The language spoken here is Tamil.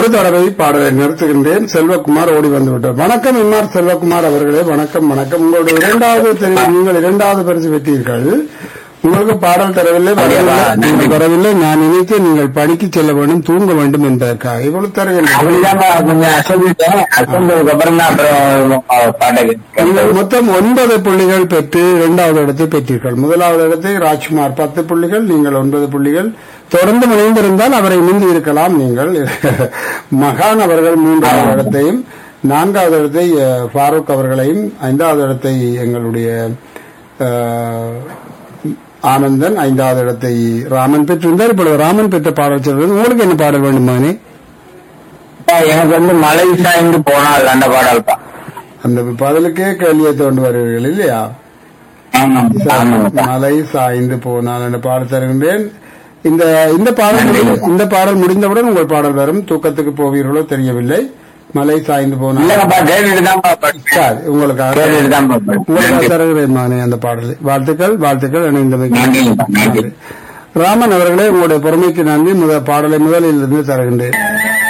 ஒரு தடவை பாடலை நிறுத்துகின்றேன் செல்வகுமார் ஓடி வந்து விட்டார் வணக்கம் எம்ஆர் செல்வகுமார் அவர்களே வணக்கம் வணக்கம் உங்களுடைய இரண்டாவது தெரிவு நீங்கள் இரண்டாவது பரிசு பெற்றீர்கள் உங்களுக்கு பாடல் தரவில்லை வரவில்லை நீங்கள் வரவில்லை நான் நினைத்து நீங்கள் படிக்க செல்ல வேண்டும் தூங்க வேண்டும் என்பதற்காக இவ்வளவு தருகின்றேன் அப்படிதான் கொஞ்சம் அசந்துட்டேன் அசந்ததுக்கு அப்புறம் தான் அப்புறம் பாட்டை நீங்கள் மொத்தம் ஒன்பது புள்ளிகள் பெற்று இரண்டாவது இடத்தை பெற்றீர்கள் முதலாவது இடத்தை ராஜ்குமார் பத்து புள்ளிகள் நீங்கள் ஒன்பது புள்ளிகள் தொடர்ந்து இணைந்திருந்தால் அவரை முந்தி இருக்கலாம் நீங்கள் மகான் அவர்கள் மூன்றாவது இடத்தையும் நான்காவது இடத்தை அஹ், ஃபாரூக் அவர்களையும் ஐந்தாவது இடத்தை எங்களுடைய அஹ், ஆனந்தன் ஐந்தாவது இடத்தை ராமன் பெற்றிருந்தார் இப்பொழுது ராமன் பெற்ற பாடல் சொல்வது உங்களுக்கு என்ன பாடல் வேண்டுமானே எனக்கு வந்து மலை சாய்ந்து போனால் அந்த பாடல் தான் அந்த பாடலுக்கே கேள்வியை தோண்டு வருவீர்கள் இல்லையா ஆமாம் ஆமாம் மலை சாய்ந்து போனால் என்ற பாடல் தருகின்றேன் இந்த இந்த பாடல் முடி- இந்த பாடல் முடிந்தவுடன் உங்கள் பாடல் வரும் தூக்கத்துக்கு போவீர்களோ தெரியவில்லை மலை சாய்ந்து போனால் இல்லங்கப்பா கேட்டுட்டு தான் படிச்சேன் சரி, உங்களுக்காக கேட்டுட்டு தான் உங்களுக்காக தருகிறேன் நானே அந்த பாடலை வாழ்த்துக்கள் வாழ்த்துக்கள் இணைந்தமைக்கு நன்றிங்கப்பா நன்றி ராமன் அவர்களே உங்களுடைய பொறுமைக்கு நன்றி முதல் பாடலை முதலில் இருந்து தருகின்றேன்